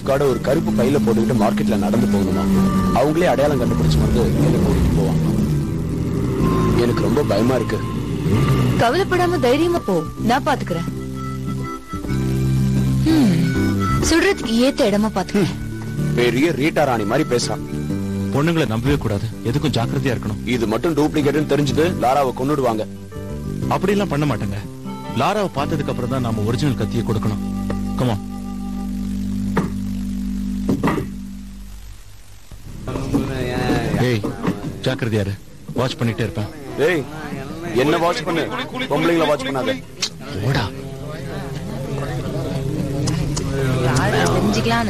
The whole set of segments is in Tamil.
கார்டை ஒரு கருப்பு பையில போட்டுக்கிட்டு மார்க்கெட்ல நடந்து போகணுமா அவங்களே அடையாளம் கண்டுபிடிச்சு வந்து என்ன கூட்டிட்டு போவாங்க எனக்கு ரொம்ப பயமா இருக்கு கவலைப்படாம தைரியமா போ நான் பாத்துக்கிறேன் ஹம், சுடுறதுக்கு ஏத்த இடமா பாத்துக்கிறேன் பெரிய ரீட்டா ராணி மாதிரி பேசுறான் பொண்ணுங்களை நம்பவே கூடாது எதுக்கும் ஜாக்கிரதையா இருக்கணும் இது மட்டும் டூப்ளிகேட்னு தெரிஞ்சது லாராவை கொன்னுடுவாங்க அப்படியெல்லாம் பண்ண மாட்டேங்க லாராவை பார்த்ததுக்கு அப்புறம் தான் நாம ஒரிஜினல் கத்தியை கொடுக்கணும் கமா ஏய் ஜாக்கிரதையா இரு வாட்ச் பண்ணிட்டே இருப்பேன் டேய் என்ன வாட்ச் பண்ணு பொம்பளைங்கள வாட்ச் பண்ணாத ஓடா தெரிஞ்சுக்கலான்னு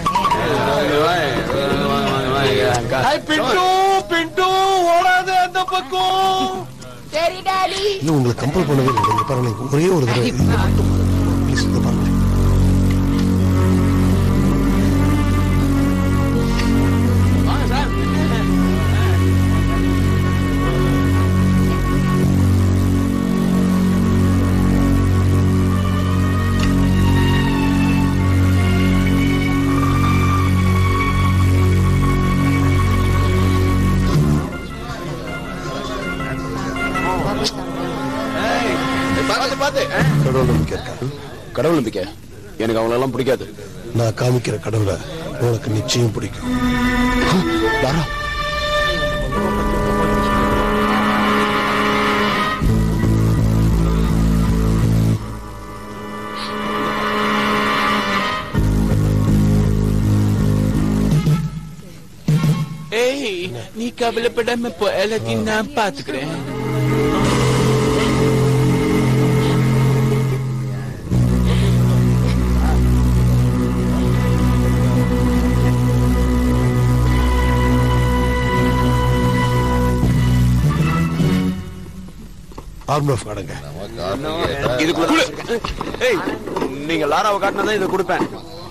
பிண்டு பிண்டு ஓடாத அந்த பக்கம் சரி டாடி இன்னும் உங்களை கம்பல் பண்ணவே இல்லை இங்க பாருங்க நீங்க ஒரே ஒரு தடவை இங்க மட்டும் ப்ளீஸ் இங்க பாருங்க பாத்து பாத்து கடவுள் நம்பிக்கை இருக்கா கடவுள் நம்பிக்கை எனக்கு அவங்களெல்லாம் பிடிக்காது நான் காமிக்கிற கடவுளை உனக்கு நிச்சயம் பிடிக்கும் லாரா ஏய் நீ கவலைப்படாம போ எல்லாத்தையும் நான் பாத்துக்கிறேன் ஆர்ம் ஆஃப் காடுங்க இதுக்குள்ள தான் வச்சிருக்கேன். ஏய் நீங்க லாராவை காட்டினதான் இதை கொடுப்பேன்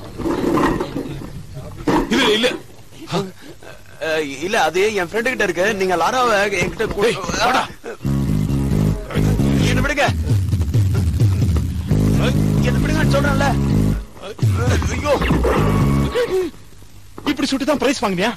இல்ல இல்ல அஹ், இல்ல அது என் ஃப்ரெண்டு கிட்ட இருக்கு நீங்க லாராவை என்கிட்ட கொடு- என்ன விடுங்க என்ன விடுங்க சொல்றேன்ல ஐயோ இப்படி சுட்டு தான் பிரைஸ் வாங்கினியா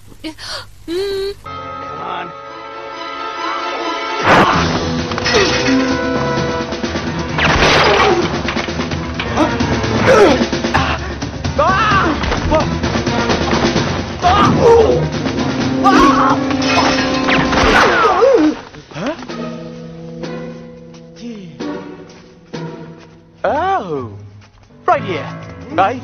Oh, right here, right?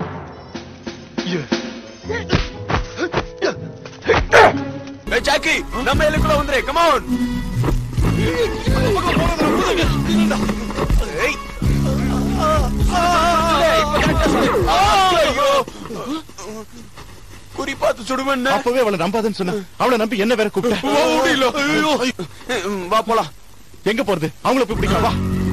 ஏய் ஜாக்கி நம்ம எல்லைக்குள்ள வந்துரு கம் ஆன் ஏய் ஏய், இப்ப correct ஆ சொல்லு. ஐயோ. குறி பார்த்து சுடுவேன் அப்பவே அவளை நம்பாதன்னு சொன்ன அவளை நம்பி என்ன வேற கூப்பிட்ட முடியல ஐயோ வா போலாம் எங்க போறது அவங்கள போய் பிடிக்கலாம் வா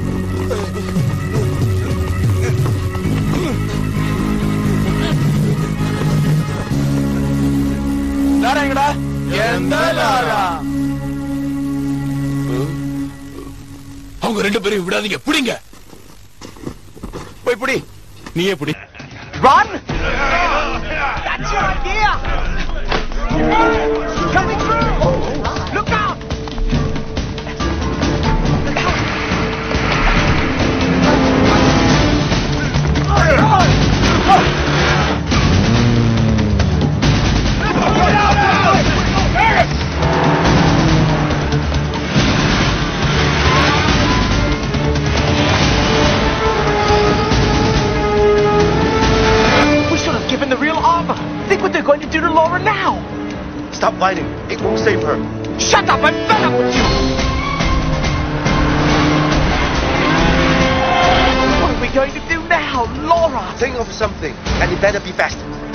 லாரா எங்கடா எந்த லாரா அவங்க ரெண்டு பேரும் விடாதீங்க பிடிங்க போய் புடி நீயே பிடி Run! That's your idea! Coming through! Look out! We should have given the real armor. Think what they're going to do to Laura now. Stop fighting. It won't save her. Shut up! I'm fed up with you. What are we going to do now, Laura? Think of something, and it better be fast.